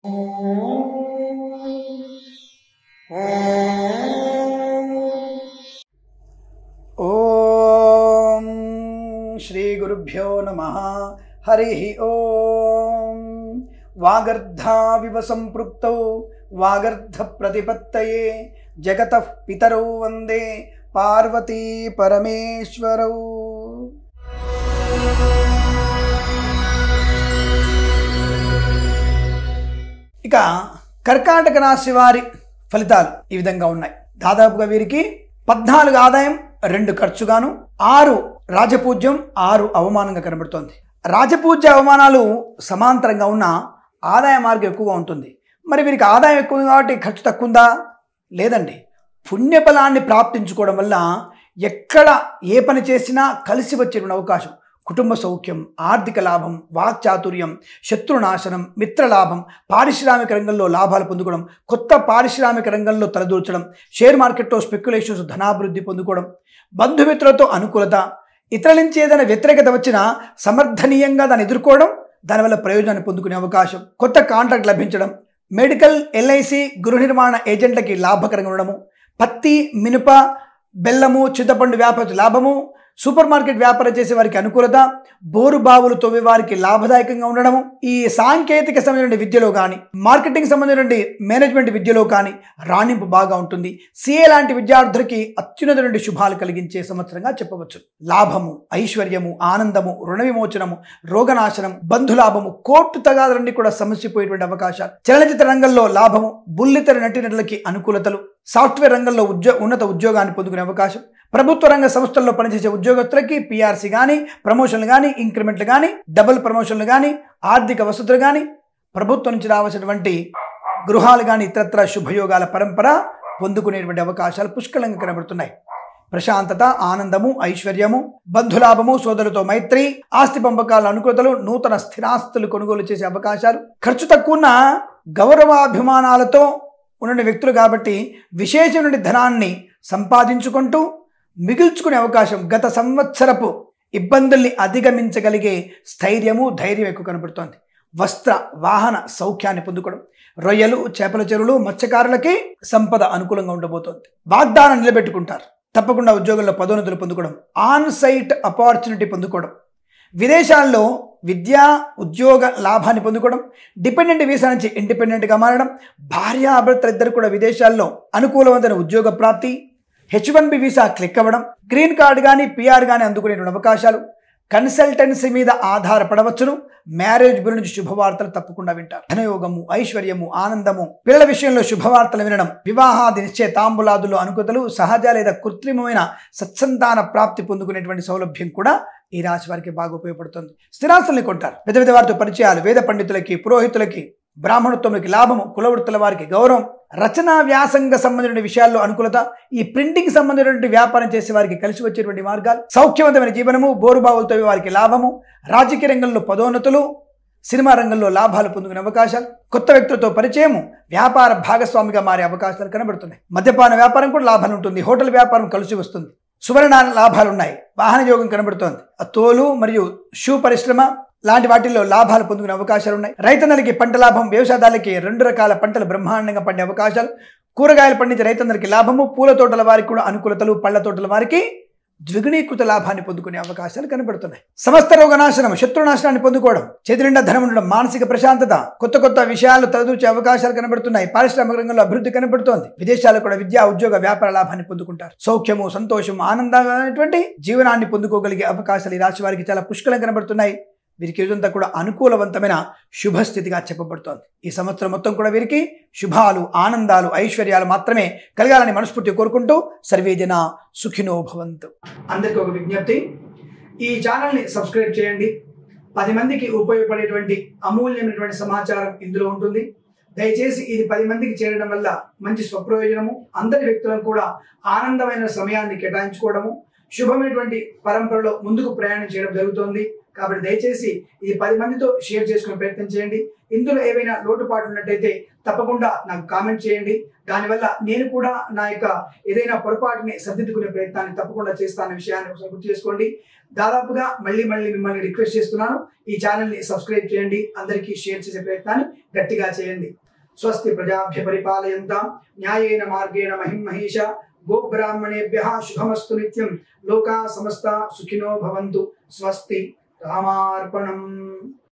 ఓం శ్రీ గురుభ్యో నమ హరి ఓం వాగర్ధావివ సంపృక్తౌ వాగర్ధ ప్రతిపత్తయే జగత పితరౌ వందే పార్వతీ పరమేశ్వరౌ ఇక కర్కాటక రాశి వారి ఫలితాలు ఈ విధంగా ఉన్నాయి దాదాపుగా వీరికి పద్నాలుగు ఆదాయం రెండు ఖర్చుగాను ఆరు రాజపూజ్యం ఆరు అవమానంగా కనబడుతోంది రాజపూజ్య అవమానాలు సమాంతరంగా ఉన్న ఆదాయ మార్గం ఎక్కువగా ఉంటుంది మరి వీరికి ఆదాయం ఎక్కువ ఉంది కాబట్టి ఖర్చు తక్కువ ఉందా లేదండి పుణ్యఫలాన్ని ప్రాప్తించుకోవడం వల్ల ఎక్కడ ఏ పని చేసినా కలిసి వచ్చేటువంటి అవకాశం కుటుంబ సౌఖ్యం ఆర్థిక లాభం వాక్చాతుర్యం శత్రునాశనం మిత్రలాభం పారిశ్రామిక రంగంలో లాభాలు పొందుకోవడం కొత్త పారిశ్రామిక రంగంలో తలదూర్చడం షేర్ మార్కెట్లో స్పెక్యులేషన్స్ ధనాభివృద్ధి పొందుకోవడం బంధుమిత్రులతో అనుకూలత ఇతరుల నుంచి ఏదైనా వ్యతిరేకత వచ్చినా సమర్థనీయంగా దాన్ని ఎదుర్కోవడం దానివల్ల ప్రయోజనాన్ని పొందుకునే అవకాశం కొత్త కాంట్రాక్ట్ లభించడం మెడికల్ ఎల్ఐసి గృహ నిర్మాణ ఏజెంట్లకి లాభకరంగా ఉండడము పత్తి మినుప బెల్లము చింతపండు వ్యాపార లాభము సూపర్ మార్కెట్ వ్యాపారం చేసే వారికి అనుకూలత బోరు బావులు తవ్వే వారికి లాభదాయకంగా ఉండడము ఈ సాంకేతిక సంబంధించిన విద్యలో కానీ మార్కెటింగ్ సంబంధించిన మేనేజ్మెంట్ విద్యలో కానీ రాణింపు బాగా ఉంటుంది సిఏ లాంటి విద్యార్థులకి అత్యున్నత నుండి శుభాలు కలిగించే సంవత్సరంగా చెప్పవచ్చు లాభము ఐశ్వర్యము ఆనందము రుణ విమోచనము రోగనాశనం బంధులాభము కోర్టు తగాదులన్నీ కూడా సమస్యపోయేటువంటి అవకాశాలు చలనచిత్ర రంగంలో లాభము బుల్లితెర నటీనటులకి అనుకూలతలు సాఫ్ట్వేర్ రంగంలో ఉద్యో ఉన్నత ఉద్యోగాన్ని పొందుకునే అవకాశం ప్రభుత్వ రంగ సంస్థల్లో పనిచేసే ఉద్యోగస్తులకి పిఆర్సీ కానీ ప్రమోషన్లు కానీ ఇంక్రిమెంట్లు కానీ డబుల్ ప్రమోషన్లు కానీ ఆర్థిక వసతులు కానీ ప్రభుత్వం నుంచి రావాల్సినటువంటి గృహాలు కానీ ఇతరత్ర శుభయోగాల పరంపర పొందుకునేటువంటి అవకాశాలు పుష్కలంగా కనబడుతున్నాయి ప్రశాంతత ఆనందము ఐశ్వర్యము బంధులాభము సోదరులతో మైత్రి ఆస్తి పంపకాల అనుకూలతలు నూతన స్థిరాస్తులు కొనుగోలు చేసే అవకాశాలు ఖర్చు తక్కువ గౌరవాభిమానాలతో ఉన్న వ్యక్తులు కాబట్టి విశేషమైన ధనాన్ని సంపాదించుకుంటూ మిగుల్చుకునే అవకాశం గత సంవత్సరపు ఇబ్బందుల్ని అధిగమించగలిగే స్థైర్యము ధైర్యం ఎక్కువ కనబడుతోంది వస్త్ర వాహన సౌఖ్యాన్ని పొందుకోవడం రొయ్యలు చేపల చెరువులు మత్స్యకారులకి సంపద అనుకూలంగా ఉండబోతోంది వాగ్దానం నిలబెట్టుకుంటారు తప్పకుండా ఉద్యోగంలో పదోన్నతులు పొందుకోవడం ఆన్ సైట్ అపార్చునిటీ పొందుకోవడం విదేశాల్లో విద్యా ఉద్యోగ లాభాన్ని పొందుకోవడం డిపెండెంట్ వీసా నుంచి ఇండిపెండెంట్గా మారడం భార్యాభర్తలు ఇద్దరు కూడా విదేశాల్లో అనుకూలవంతమైన ఉద్యోగ ప్రాప్తి H one B visa click అవ్వడం గ్రీన్ కార్డు కానీ పిఆర్ కానీ అందుకునేటువంటి అవకాశాలు కన్సల్టెన్సీ మీద ఆధారపడవచ్చును మ్యారేజ్ బిల్ నుంచి శుభవార్తలు తప్పకుండా వింటారు ధనయోగము ఐశ్వర్యము ఆనందము పిల్లల విషయంలో శుభవార్తలు వినడం వివాహాది నిశ్చయ తాంబులాదులు అనుకూతలు సహజ లేదా కృత్రిమమైన సత్సంతాన ప్రాప్తి పొందుకునేటువంటి సౌలభ్యం కూడా ఈ రాశి వారికి బాగా ఉపయోగపడుతుంది స్థిరాస్తుల్ని కొంటారు పెద్ద పెద్ద వారితో పరిచయాలు వేద పండితులకి పురోహితులకి బ్రాహ్మణత్వంలోకి లాభము కులవృత్తుల వారికి గౌరవం రచనా వ్యాసంగ సంబంధించిన విషయాల్లో అనుకూలత ఈ ప్రింటింగ్ సంబంధించినటువంటి వ్యాపారం చేసే వారికి కలిసి వచ్చేటువంటి మార్గాలు సౌఖ్యవంతమైన జీవనము బోరుబావులతో వారికి లాభము రాజకీయ రంగంలో పదోన్నతులు సినిమా రంగంలో లాభాలు పొందుకునే అవకాశాలు కొత్త వ్యక్తులతో పరిచయము వ్యాపార భాగస్వామిగా మారే అవకాశాలు కనబడుతున్నాయి మద్యపాన వ్యాపారం కూడా లాభాలు ఉంటుంది హోటల్ వ్యాపారం కలిసి వస్తుంది సువర్ణ లాభాలు ఉన్నాయి వాహన యోగం కనబడుతోంది ఆ తోలు మరియు షూ పరిశ్రమ లాంటి వాటిల్లో లాభాలు పొందుకునే అవకాశాలు ఉన్నాయి రైతన్నలకి పంట లాభం వ్యవసాయదారులకి రెండు రకాల పంటలు బ్రహ్మాండంగా పండే అవకాశాలు కూరగాయలు పండించే రైతన్నలకి లాభము పూల తోటల వారికి కూడా అనుకూలతలు పళ్ళ తోటల వారికి ద్విగుణీకృత లాభాన్ని పొందుకునే అవకాశాలు కనబడుతున్నాయి సమస్త రోగనాశనం శత్రునాశనాన్ని పొందుకోవడం చేతి నిండా ధనం ఉండడం మానసిక ప్రశాంతత కొత్త కొత్త విషయాలు తలదూచే అవకాశాలు కనబడుతున్నాయి పారిశ్రామిక రంగంలో అభివృద్ధి కనబడుతోంది విదేశాలు కూడా విద్యా ఉద్యోగ వ్యాపార లాభాన్ని పొందుకుంటారు సౌఖ్యము సంతోషం ఆనందమైనటువంటి జీవనాన్ని పొందుకోగలిగే అవకాశాలు ఈ రాశి వారికి చాలా పుష్కలం కనబడుతున్నాయి వీరికి ఇదంతా కూడా అనుకూలవంతమైన శుభస్థితిగా చెప్పబడుతోంది ఈ సంవత్సరం మొత్తం కూడా వీరికి శుభాలు ఆనందాలు ఐశ్వర్యాలు మాత్రమే కలగాలని మనస్ఫూర్తి కోరుకుంటూ సర్వేజన సుఖినో భవంతు అందరికీ ఒక విజ్ఞప్తి ఈ ఛానల్ని సబ్స్క్రైబ్ చేయండి పది మందికి ఉపయోగపడేటువంటి అమూల్యమైనటువంటి సమాచారం ఇందులో ఉంటుంది దయచేసి ఇది పది మందికి చేరడం వల్ల మంచి స్వప్రయోజనము అందరి వ్యక్తులను కూడా ఆనందమైన సమయాన్ని కేటాయించుకోవడము శుభమైనటువంటి పరంపరలో ముందుకు ప్రయాణం చేయడం జరుగుతోంది కాబట్టి దయచేసి ఇది పది మందితో షేర్ చేసుకునే ప్రయత్నం చేయండి ఇందులో ఏవైనా లోటుపాట్లు ఉన్నట్టయితే తప్పకుండా నాకు కామెంట్ చేయండి దానివల్ల నేను కూడా నా యొక్క ఏదైనా పొరపాటుని సర్దిద్దుకునే ప్రయత్నాన్ని తప్పకుండా చేస్తానన్న విషయాన్ని ఒకసారి గుర్తు చేసుకోండి దాదాపుగా మళ్ళీ మళ్ళీ మిమ్మల్ని రిక్వెస్ట్ చేస్తున్నాను ఈ ఛానల్ని సబ్స్క్రైబ్ చేయండి అందరికీ షేర్ చేసే ప్రయత్నాన్ని గట్టిగా చేయండి స్వస్తి ప్రజాభ్య పరిపాలయంతాం న్యాయేన మార్గేణ మహిం మహేష గోబ్రాహ్మణేభ్య శుభమస్తు నిత్యం లోకా సమస్త సుఖినో భవంతు స్వస్తి రామార్పణం